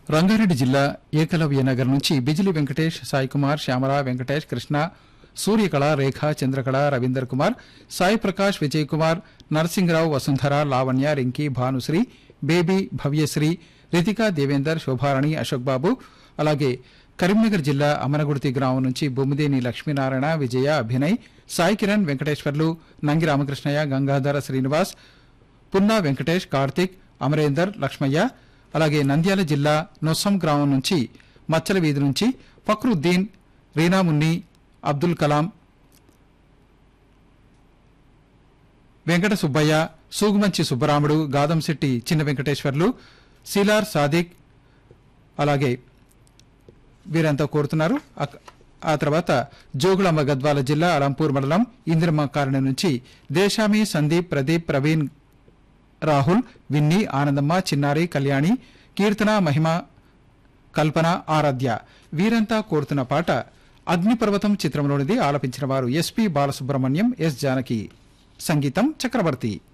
రంగారెడ్డి జిల్లా ఏకలవ్య నగర్ నుంచి బిజిలి వెంకటేష్ సాయి కుమార్ శ్యామల వెంకటేష్ కృష్ణ సూర్యకళ రేఖ చంద్రకళ రవీందర్ కుమార్ సాయి ప్రకాష్ విజయ్ కుమార్ నరసింగరావు వసుంధర లావణ్య రింకీ భానుశ్రీ బేబీ భవ్యశ్రీ రితికా దేవేందర్ శోభారాణి అశోక్ బాబు అలాగే కరీంనగర్ జిల్లా అమనగుడితి గ్రామం నుంచి బొమ్మిదేని లక్ష్మీనారాయణ విజయ అభినయ్ సాయి కిరణ్ వెంకటేశ్వర్లు నంగి రామకృష్ణయ్య గంగాధర శ్రీనివాస్ పున్నా వెంకటేష్ కార్తిక్ అమరేందర్ లక్ష్మయ్య అలాగే నంద్యాల జిల్లా నొస్సం గ్రామం నుంచి మచ్చల వీధి నుంచి ఫక్రుద్దీన్ రీనామున్ని అబ్దుల్ కలాం వెంకట సుబ్బయ్య సూగుమంచి సుబ్బరాముడు గాదంశెట్టి చిన్న వెంకటేశ్వర్లు సీలార్ సాదిక్ అలాగే వీరంతా కోరుతున్నారు అక్- ఆ తర్వాత జోగులాంబ గద్వాల జిల్లా అలంపూర్ మండలం ఇందిరమ్మ కాలనీ నుంచి దేశామి సందీప్ ప్రదీప్ ప్రవీణ్ రాహుల్ విన్ని ఆనందమ్మ చిన్నారి కళ్యాణి కీర్తన మహిమ కల్పన ఆరాధ్య వీరంతా కోరుతున్న పాట అగ్నిపర్వతం చిత్రంలోనిది ఆలపించిన వారు ఎస్పి బాలసుబ్రహ్మణ్యం ఎస్ జానకి సంగీతం చక్రవర్తి